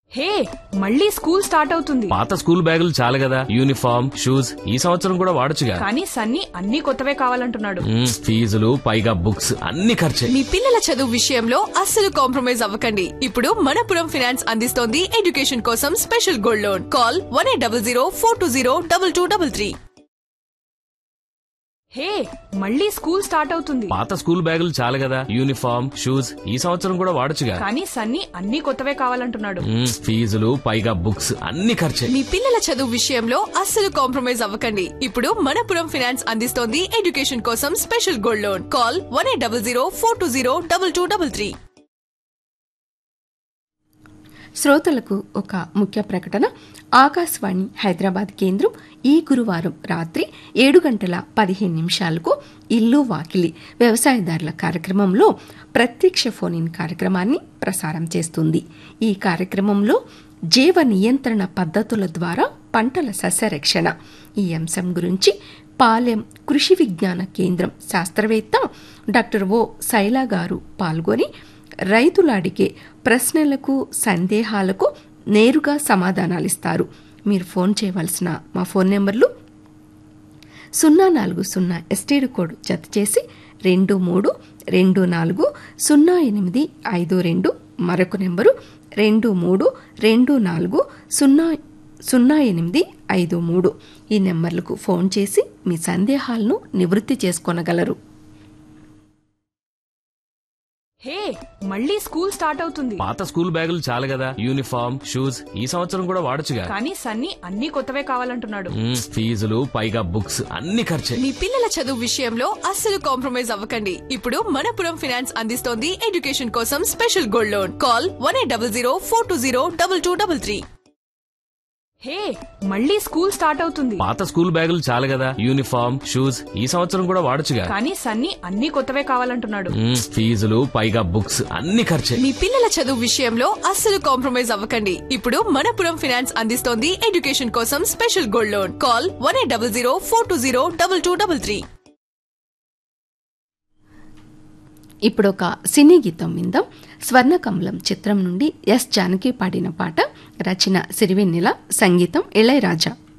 హే మళ్ళీ school start అవుతుంది పాత స్కూల్ బ్యాగులు చాలు కదా యూనిఫామ్ షూస్ ఈ సంవత్సరం కూడా వాడొచ్చుగా కానీ సన్నీ అన్ని కొత్తవే కావాలంటున్నాడు మ్మ్, ఫీజులు పైగా బుక్స్ అన్ని ఖర్చే మీ పిల్లల చదువు విషయంలో అస్సలు కాంప్రమైజ్ అవ్వకండి ఇప్పుడు మనపురం ఫైనాన్స్ అందిస్తోంది ఎడ్యుకేషన్ కోసం special gold loan call one eight double zero four two zero double two double three hey మళ్ళీ స్కూల్ స్టార్ట్ అవుతుంది పాత స్కూల్ బ్యాగులు చాలు కదా యూనిఫామ్ షూస్ ఈ సంవత్సరం కూడా వాడొచ్చుగా కానీ సన్నీ అన్ని కొత్తవే కావాలంటున్నాడు మ్మ్, ఫీజులు పైగా బుక్స్ అన్ని ఖర్చే మీ పిల్లల చదువు విషయంలో అస్సలు కాంప్రమైజ్ అవ్వకండి ఇప్పుడు మనపురం ఫైనాన్స్ అందిస్తోంది ఎడ్యుకేషన్ కోసం special gold loan call one eight double zero four two zero double two double three శ్రోతలకు ఒక ముఖ్య ప్రకటన ఆకాశవాణి హైదరాబాద్ కేంద్రం ఈ గురువారం రాత్రి ఏడు గంటల పదిహేను నిమిషాలకు ఇల్లు వాకిలి వ్యవసాయదారుల కార్యక్రమంలో ప్రత్యక్ష ఫోన్ ఇన్ కార్యక్రమాన్ని ప్రసారం చేస్తుంది ఈ కార్యక్రమంలో జీవ నియంత్రణ పద్ధతుల ద్వారా పంటల సస్యరక్షణ ఈ అంశం గురించి పాలెం కృషి విజ్ఞాన కేంద్రం శాస్త్రవేత్త డాక్టర్ ఓ శైలా గారు పాల్గొని రైతులు అడిగే ప్రశ్నలకు సందేహాలకు నేరుగా సమాధానాలిస్తారు మీరు ఫోన్ చేయవలసిన మా ఫోన్ నెంబర్లు సున్నా నాలుగు సున్నా ఎస్టీడీ కోడ్ జత చేసి రెండు మూడు రెండు నాలుగు సున్నా ఎనిమిది ఐదు రెండు మరొక నెంబరు రెండు మూడు రెండు నాలుగు సున్నా సున్నా ఎనిమిది ఐదు మూడు ఈ నెంబర్లకు ఫోన్ చేసి మీ సందేహాలను నివృత్తి చేసుకొనగలరు హే మళ్ళీ స్కూల్ స్టార్ట్ అవుతుంది పాత స్కూల్ బ్యాగులు చాలు కదా యూనిఫామ్ షూస్ ఈ సంవత్సరం కూడా వాడొచ్చుగా కానీ సన్నీ అన్ని కొత్తవే కావాలంటున్నాడు మ్మ్, ఫీజులు పైగా బుక్స్ అన్ని ఖర్చే మీ పిల్లల చదువు విషయంలో అస్సలు కాంప్రమైజ్ అవ్వకండి ఇప్పుడు మనపురం ఫైనాన్స్ అందిస్తోంది ఎడ్యుకేషన్ కోసం special gold loan call one eight double zero four two zero double two double three hey మళ్ళీ స్కూల్ స్టార్ట్ అవుతుంది పాత స్కూల్ బ్యాగులు చాలు కదా యూనిఫామ్ షూస్ ఈ సంవత్సరం కూడా వాడొచ్చుగా కానీ సన్నీ అన్ని కొత్తవే కావాలంటున్నాడు మ్మ్, ఫీజులు పైగా బుక్స్ అన్ని ఖర్చే మీ పిల్లల చదువు విషయంలో అస్సలు కాంప్రమైజ్ అవ్వకండి ఇప్పుడు మనపురం ఫైనాన్స్ అందిస్తోంది ఎడ్యుకేషన్ కోసం special gold loan call one eight double zero four two zero double two double three ఇప్పుడు ఒక సినీ గీతం విందాం స్వర్ణకమలం చిత్రం నుండి ఎస్ జానకి పాడిన పాట రచన సిరివెన్నెల సంగీతం ఇళయరాజా